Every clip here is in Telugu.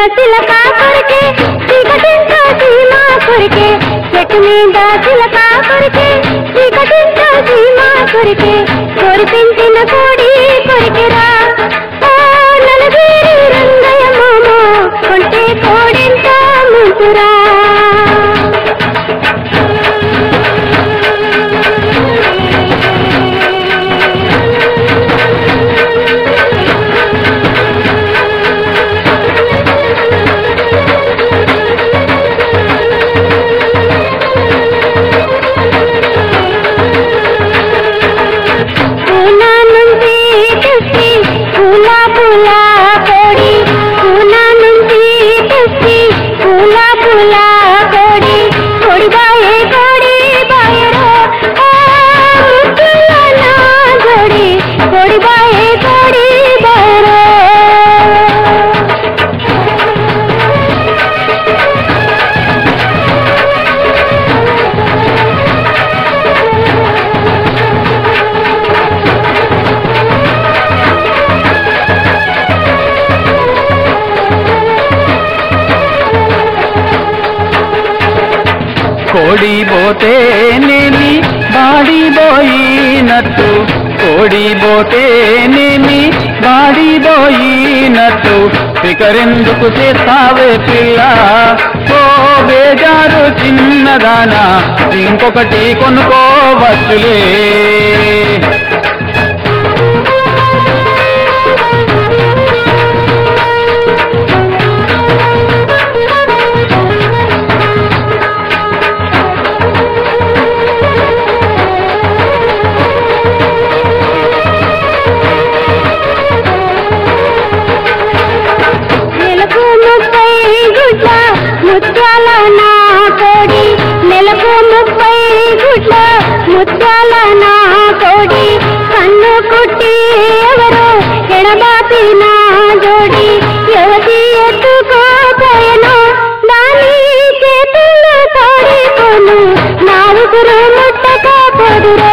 చిలక కొరికే చీకటింట్లో సీమా కొరికే చెట్టు మీద చిలక కొరికే చీకటింట్లో సీమా కొరికే కోరి పెంచిన కోడి కొరికెరా ఓ నలగిరి రంగయ్య మామ కొంటే కోడెంత ముంచురా పూనా నుంచి తెచ్చి పూల పూల కోడి పూనా నుంచి తెచ్చి పూల పూల కోడి కోడి బాయే కోడి బాయరో ఆ ముద్దుల నా జోడి కోడి బాయే కోడి బాయరో కోడి పోతేనేమి బాడిపోయినట్టు కోడి పోతేనేమి బాడిపోయినట్టు ఫికరెందుకు చేస్తావే పిల్ల ఓ బేజారు చిన్నదానా ఇంకొకటి కొనుక్కోవచ్చులే నెలకు ముప్పై గుడ్ల ముత్యాల నా కోడి నెలకు ముప్పై గుడ్ల ముత్యాల నా కోడి కన్ను కుట్టి ఎవరు ఎడబాపి నా జోడి యువతి ఎత్తుకోపోయను దాని చేతులు తోడిపోను నా ఉగురు ముట్టకపోదురో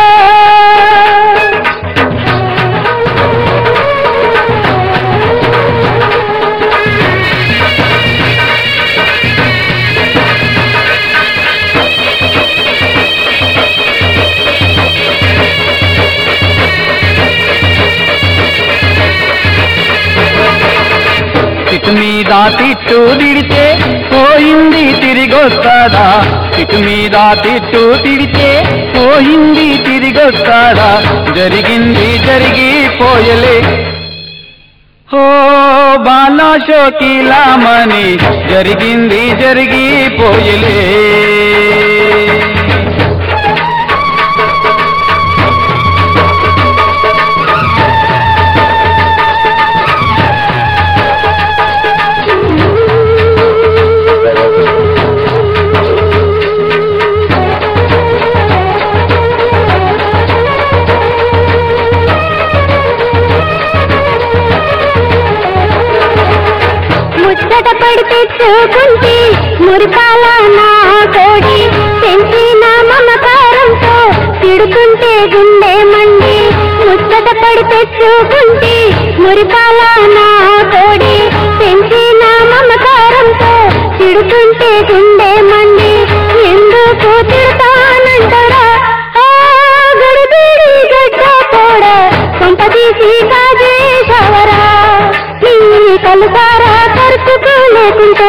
తిట్టు మీద తిట్టు తిడితే పోయింది తిరిగొస్తాదా తిట్టు మీద తిట్టు తిడితే పోయింది తిరిగొస్తాదా జరిగింది జరిగిపోయలే ఓ బాలా షోకీలామని జరిగింది జరిగిపోయలే ముచ్చట పడి తెచ్చుకుంటే మురిపాల నా కోడి పెంచిన మమకారంతో తిడుతుంటే గుండె మండి ముచ్చట పడి తెచ్చుకుంటే మురిపాల నా కోడి పెంచిన మమకారంతో తిడుతుంటే గుండె మండి ఎందుకు తిడతానంటారా ఆ గడిబిడి గడ్డ పోడ కొంపదీసి కాజేశవరా నీ కలుసారా ఖర్చుకు లేకుంటే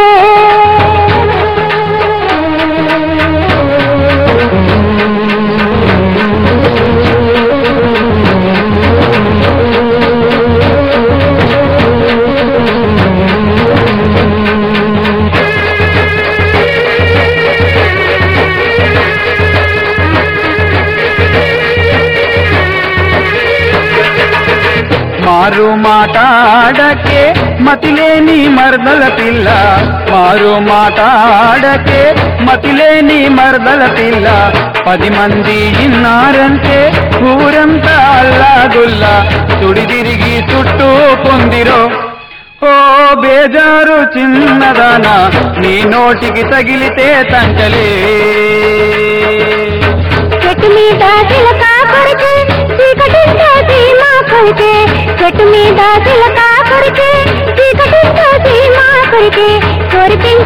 మారు మాటాడకే మతిలేని మరదల పిల్ల మారు మాటాడకే మతిలేని మరదల పిల్ల పది మంది ఇన్నారంటే ఊరంతా అల్లాగుల్లా చుడి తిరిగి చుట్టూ పొందిరో ఓ బేజారు చిన్నదానా నీ నోటికి తగిలితే తంటలే చెట్టు మీద చిలక కొరికే చీకటింతో సీమా కొరికే చెట్టు మీద చిలక కొరికే చీకటింతో సీమా కొరికే కోరి పెంచి